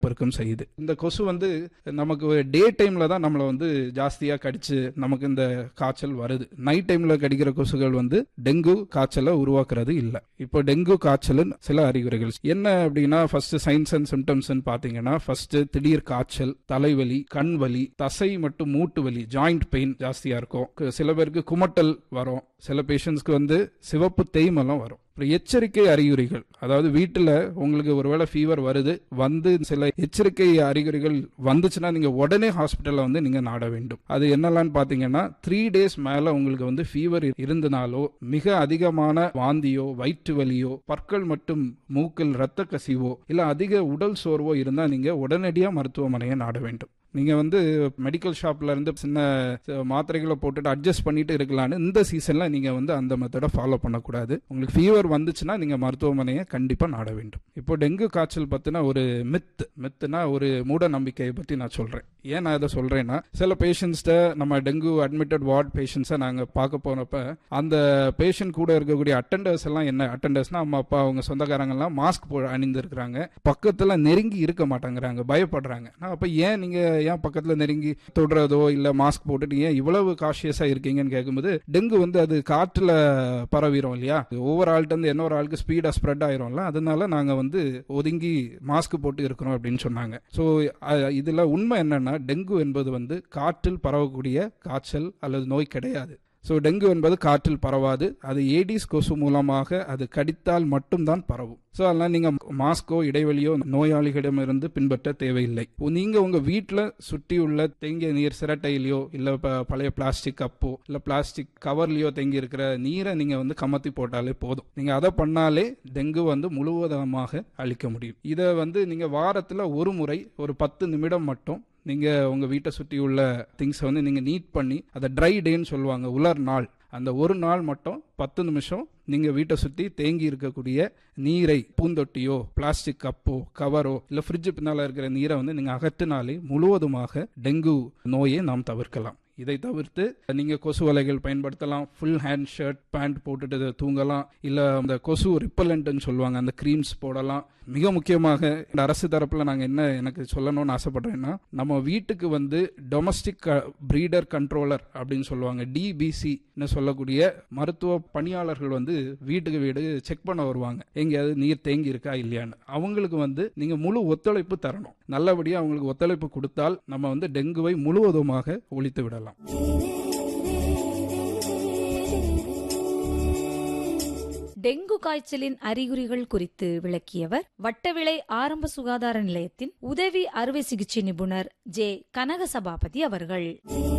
பெருக்கம் செய்யுது இந்த கொசு வந்து நமக்கு டே டைம்ல தான் நம்மளை வந்து ஜாஸ்தியா கடிச்சு நமக்கு இந்த காய்ச்சல் வருது நைட் டைம்ல கடிக்கிற கொசுகள் வந்து டெங்கு காய்ச்சலை உருவாக்குறது இல்ல இப்போ டெங்கு காய்ச்சல் சில அறிகுறிகள் என்ன அப்படின்னா ஃபர்ஸ்ட் சைன்ஸ் அண்ட் சிம்டம்ஸ் பாத்தீங்கன்னா ஃபர்ஸ்ட் திடீர் காய்ச்சல் தலைவலி கண் வலி தசை மற்றும் மூட்டு வலி ஜாயிண்ட் பெயின் ஜாஸ்தியா இருக்கும் கு- சில பேருக்கு குமட்டல் வரும் சில பேஷண்ட்ஸ்க்கு வந்து சிவப்பு தேய்மலம் வரும் அப்புறம் எச்சரிக்கை அறிகுறிகள் அதாவது வீட்டில் உங்களுக்கு ஒருவேளை ஃபீவர் வருது வந்து சில எச்சரிக்கை அறிகுறிகள் வந்துச்சுன்னா நீங்கள் உடனே ஹாஸ்பிட்டலில் வந்து நீங்கள் நாட வேண்டும் அது என்னெல்லாம் பார்த்தீங்கன்னா த்ரீ டேஸ் மேலே உங்களுக்கு வந்து ஃபீவர் இருந்தனாலோ மிக அதிகமான வாந்தியோ வயிற்று வலியோ பற்கள் மற்றும் மூக்கில் இரத்த கசிவோ இல்லை அதிக உடல் சோர்வோ இருந்தால் நீங்கள் உடனடியாக மருத்துவமனையை நாட வேண்டும் நீங்கள் வந்து மெடிக்கல் ஷாப்ல இருந்து சின்ன அஹ், மாத்திரைகளை போட்டுட்டு அட்ஜஸ்ட் பண்ணிட்டு இருக்கலான்னு இந்த சீசன்ல நீங்கள் வந்து அந்த மெத்தடை ஃபாலோ பண்ணக்கூடாது உங்களுக்கு ஃபீவர் வந்துச்சுன்னா நீங்கள் மருத்துவமனையை கண்டிப்பாக நாட வேண்டும் இப்போ டெங்கு காய்ச்சல் பற்றின ஒரு மித் மித்துனா ஒரு மூட நம்பிக்கையை பற்றி நான் சொல்கிறேன் ஏன் நான் இதை சொல்கிறேன்னா சில பேஷண்ட்ஸ்ட நம்ம டெங்கு அட்மிட்டட் வார்ட் பேஷண்ட்ஸை நாங்கள் பார்க்க போனப்ப அந்த பேஷண்ட் கூட இருக்கக்கூடிய அட்டண்டர்ஸ் எல்லாம் என்ன அட்டண்டர்ஸ்னா அம்மா அப்பா அவங்க சொந்தக்காரங்கெல்லாம் மாஸ்க் போ அணிந்திருக்கிறாங்க பக்கத்தில் நெருங்கி இருக்க மாட்டேங்கிறாங்க பயப்படுறாங்க நான் அப்போ ஏன் நீங்கள் ஏன் பக்கத்தில் நெருங்கி தொடுறதோ இல்லை மாஸ்க் போட்டுட்டு ஏன் இவ்வளவு காஷியஸாக இருக்கீங்கன்னு கேட்கும்போது டெங்கு வந்து அது காற்றில் பரவிடும் இல்லையா ஒவ்வொரு ஆள்கிட்ட இருந்து இன்னொரு ஆளுக்கு ஸ்பீடாக ஸ்ப்ரெட் ஆயிரும்ல அதனால நாங்கள் வந்து ஒதுங்கி மாஸ்க் போட்டு இருக்கிறோம் அப்படின்னு சொன்னாங்க ஸோ இதில் உண்மை என்னன்னா டெங்கு என்பது வந்து காற்றில் பரவக்கூடிய காய்ச்சல் அல்லது நோய் கிடையாது ஸோ டெங்கு என்பது காற்றில் பரவாது அது ஏடிஸ் கொசு மூலமாக அது கடித்தால் மட்டும்தான் பரவும் ஸோ அதெல்லாம் நீங்கள் மாஸ்கோ இடைவெளியோ நோயாளிகளிடமிருந்து பின்பற்ற தேவையில்லை நீங்கள் உங்கள் வீட்டில் சுற்றியுள்ள தேங்கிய நீர் சிரட்டையிலையோ இல்லை பழைய பிளாஸ்டிக் கப்போ இல்லை பிளாஸ்டிக் கவர்லையோ தேங்கி இருக்கிற நீரை நீங்கள் வந்து கமத்தி போட்டாலே போதும் நீங்கள் அதை பண்ணாலே டெங்கு வந்து முழுவதமாக அழிக்க முடியும் இதை வந்து நீங்கள் வாரத்தில் ஒரு முறை ஒரு பத்து நிமிடம் மட்டும் நீங்கள் உங்கள் வீட்டை சுற்றி உள்ள திங்ஸை வந்து நீங்கள் நீட் பண்ணி அதை ட்ரை டேன்னு சொல்லுவாங்க உலர் நாள் அந்த ஒரு நாள் மட்டும் பத்து நிமிஷம் நீங்கள் வீட்டை சுற்றி தேங்கி இருக்கக்கூடிய நீரை பூந்தொட்டியோ பிளாஸ்டிக் கப்போ கவரோ இல்லை ஃப்ரிட்ஜ் பின்னால் இருக்கிற நீரை வந்து நீங்கள் அகற்றினாலே முழுவதுமாக டெங்கு நோயை நாம் தவிர்க்கலாம் இதை தவிர்த்து நீங்க கொசு வலைகள் பயன்படுத்தலாம் ஃபுல் ஹேண்ட் ஷர்ட் பேண்ட் போட்டுட்டு தூங்கலாம் இல்ல அந்த கொசு ரிப்பலண்ட்னு சொல்லுவாங்க அந்த க்ரீம்ஸ் போடலாம் மிக முக்கியமாக இந்த அரசு தரப்புல நாங்க என்ன எனக்கு சொல்லணும்னு ஆசைப்படுறேன்னா நம்ம வீட்டுக்கு வந்து டொமஸ்டிக் பிரீடர் கண்ட்ரோலர் அப்படின்னு சொல்லுவாங்க டிபிசி சொல்லக்கூடிய மருத்துவ பணியாளர்கள் வந்து வீட்டுக்கு வீடு செக் பண்ண வருவாங்க எங்கேயாவது நீர் தேங்கி இருக்கா இல்லையான்னு அவங்களுக்கு வந்து நீங்க முழு ஒத்துழைப்பு தரணும் நல்லபடியா அவங்களுக்கு ஒத்துழைப்பு கொடுத்தால் நம்ம வந்து டெங்குவை முழுவதுமாக ஒழித்து விடலாம் டெங்கு காய்ச்சலின் அறிகுறிகள் குறித்து விளக்கியவர் வட்டவிளை ஆரம்ப சுகாதார நிலையத்தின் உதவி அறுவை சிகிச்சை நிபுணர் ஜே கனகசபாபதி அவர்கள்